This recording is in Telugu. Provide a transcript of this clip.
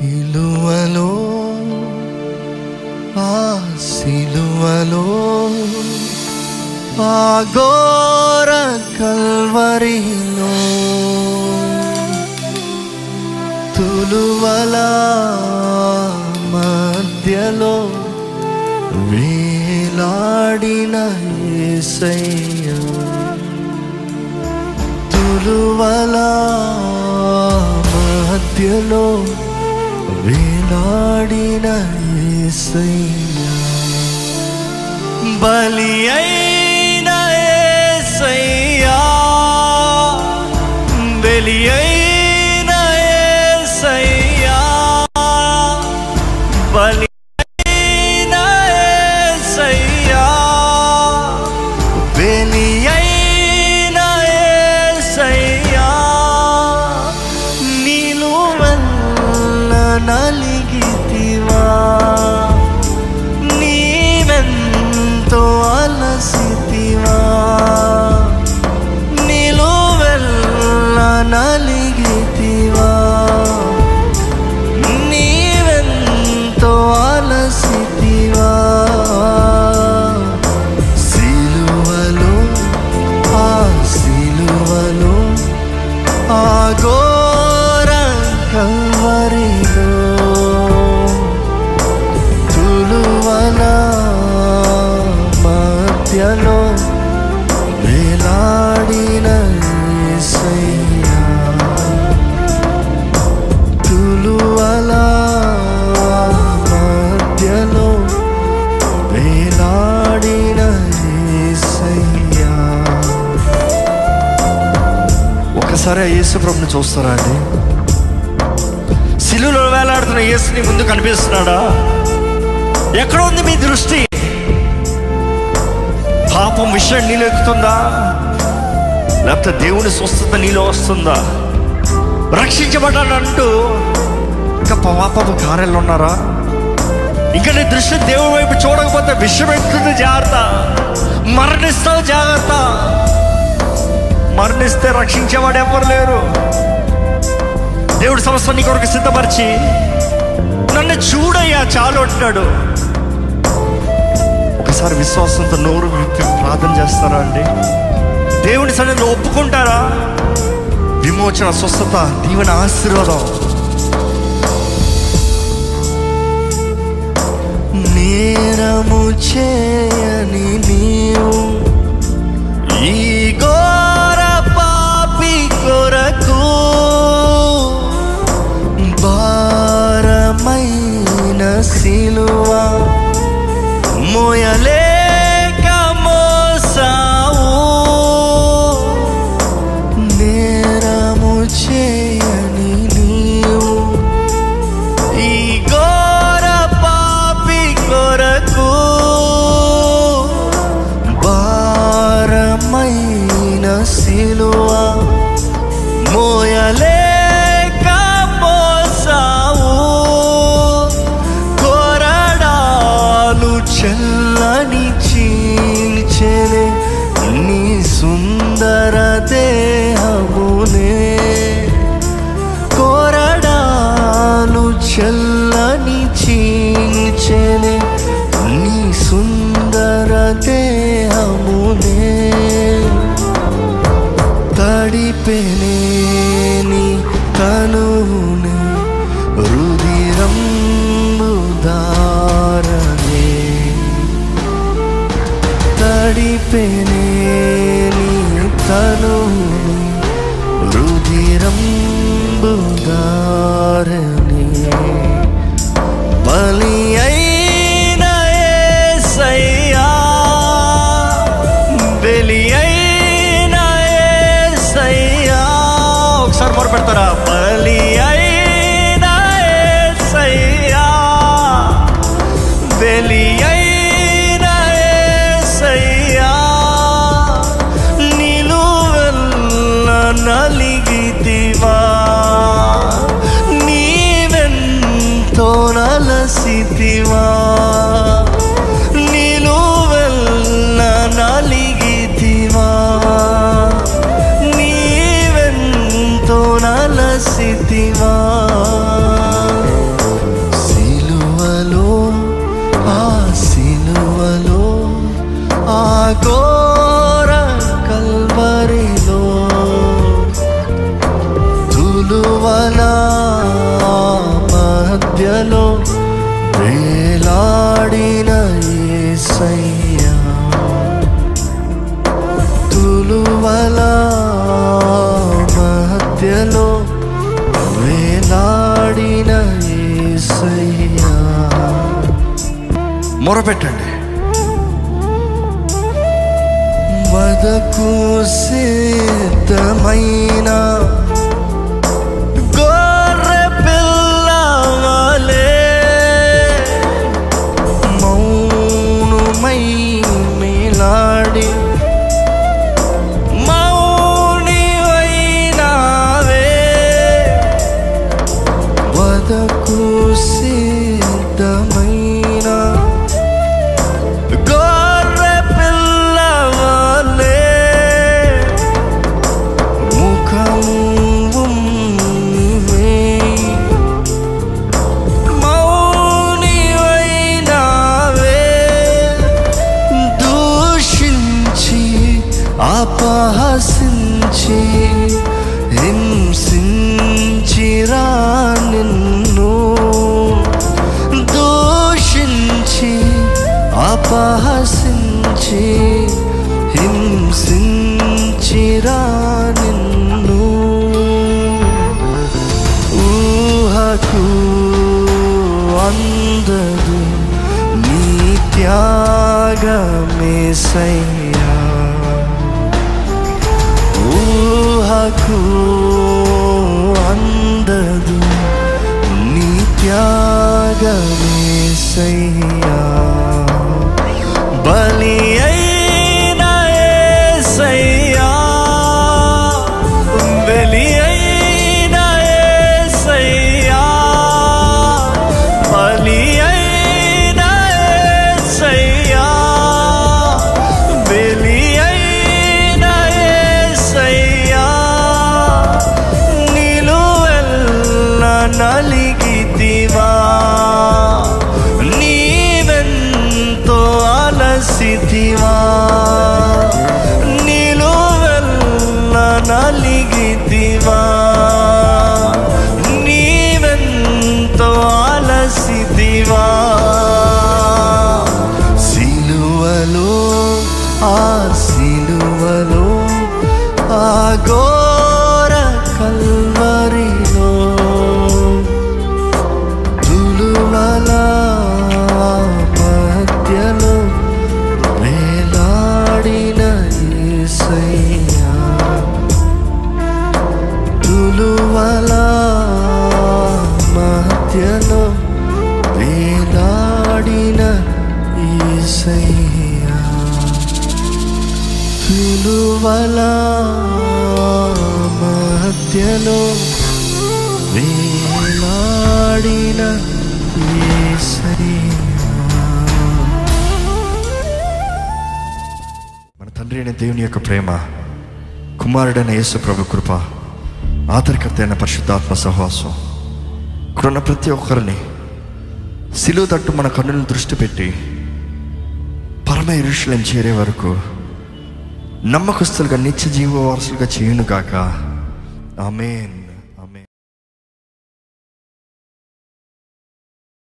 సిలువలో ఆ సిలువలో ఆ ఘోర కల్వరిలో తులువల మధ్యలో వేలాడిన యేసయ్య తులువల మధ్యలో వేలాడిన యేసయ్య బలి అయిన యేసయ్యా బలి అయిన యేసయ్యా బలి అయిన యేసయ్యా బలి అయిన యేసయ్యా నిలువెల్ల నలిగితివా నీవెంతో అలసితివా నిలువెల్ల నలిగితివా నీవెంతో అలసితివా సిలువలో ఆ సిలువలో ఆ ఘోర కల్వరిలో తులువల మధ్యలో వేలాడిన యేసయ్యా తులువల మధ్యలో వేలాడిన యేసయ్యా ఒకసారి ఆ యేసు ప్రభుని చూస్తారా అండి సిలువలో వేలాడుతున్న యేసుని ముందు కనిపిస్తున్నాడా ఎక్కడ ఉంది మీ దృష్టి పాపం విషయం నీలో ఎక్కుతుందా లేకపోతే దేవుని స్వస్థత నీలో వస్తుందా రక్షించబడ్డానంటూ ఇంకా పాపపు కార్యాలు ఉన్నారా ఇంకా నీ దృష్టి దేవుడి వైపు చూడకపోతే విషయం ఎక్కుతుంది జాగ్రత్త మరణిస్తావు జాగ్రత్త మరణిస్తే రక్షించేవాడు ఎవరు లేరు దేవుడి సమస్య నీ కొరకు సిద్ధపరిచి నన్ను చూడయ్యా చాలు అంటున్నాడు ఒకసారి విశ్వాసంతో నోరు విప్పి ప్రార్థన చేస్తారా అండి దేవుని సన్నిధిలో ఒప్పుకుంటారా విమోచన స్వస్థత దీవెన ఆశీర్వాదం నేరము చేయని నీవు ఈ ఘోర పాపి కొరకు భారమైన సిలువ మోయలేక మోసావు నేరము చేయని నీవు ఈ ఘోర పాపి కొరకు భారమైన సిలువ మోయలేక మోసావు కొరడాలు చల్లని చీల్చెనే నీ సుందర దేహమునే కొరడాలు చల్లని చీల్చెనే నీ సుందర దేహమునే తడిపెనే నీ తనునే రుదిరం దారనే తడిపెనే నీ తనునే రుదిరం దారనే బలి అయిన యేసయ్యా బలి అయిన యేసయ్యా ఒకసారి మొర పెడతారా బలి అయిన యేసయ్యా బలి అయిన యేసయ్యా నిలువెల్ల నలిగితివా నీవెంతో నలసితివా నిలువెల్ల నలిగితివా నీవెంతో నలసితివా వేలాడిన యేసయ్యా తులువల మధ్యలో వేలాడిన యేసయ్యా మొరపెట్టండి వదకు సిద్ధమైన గొర్రె పిల్లవలే మౌనమై మిలాడి మౌనివైనావే వదకు సిద్ధమైన గొర్రె పిల్లవలే ముఖము వేయి మౌనివైనావే దూషించి అపహసించి హింసించిరా నిన్ను దూషించి అపహసించి హింసించిరా నిన్ను ఊహకు అందదు నీ త్యాగమేసయ్యా ఊహకు అందదు నీ త్యాగమేసయ్యా బలి అయిన యేసయ్యా బలి అయిన యేసయ్యా బలి అయిన యేసయ్యా బలి అయిన యేసయ్యా నిలువెల్ల నలిగితివా నీవెంతో అలసితివా నిలువెల్ల నలిగితివా నీవెంతో అలసితివా సిలువలో ఆ సిలువలో ఆ ఘోర కల్వరిలో తులువల మధ్యలో వేలాడిన యేసయ్యా తులువల మధ్యలో వేలాడిన యేసయ్యా తులువల మధ్యలో వేలాడిన యేసయ్యా మన తండ్రి అయిన దేవుని యొక్క ప్రేమ కుమారుడైన యేసు ప్రభు కృప ఆదరికర్త అయిన పరిశుద్ధాత్మ సహవాసం ఇక్కడున్న ప్రతి ఒక్కరిని సిలువ తట్టు మన కన్నులను దృష్టి పెట్టి పరమ ఇరుషులను చేరే వరకు నమ్మకస్తులుగా నిత్య జీవ వారసులుగా చేయును గాక ఆమెన్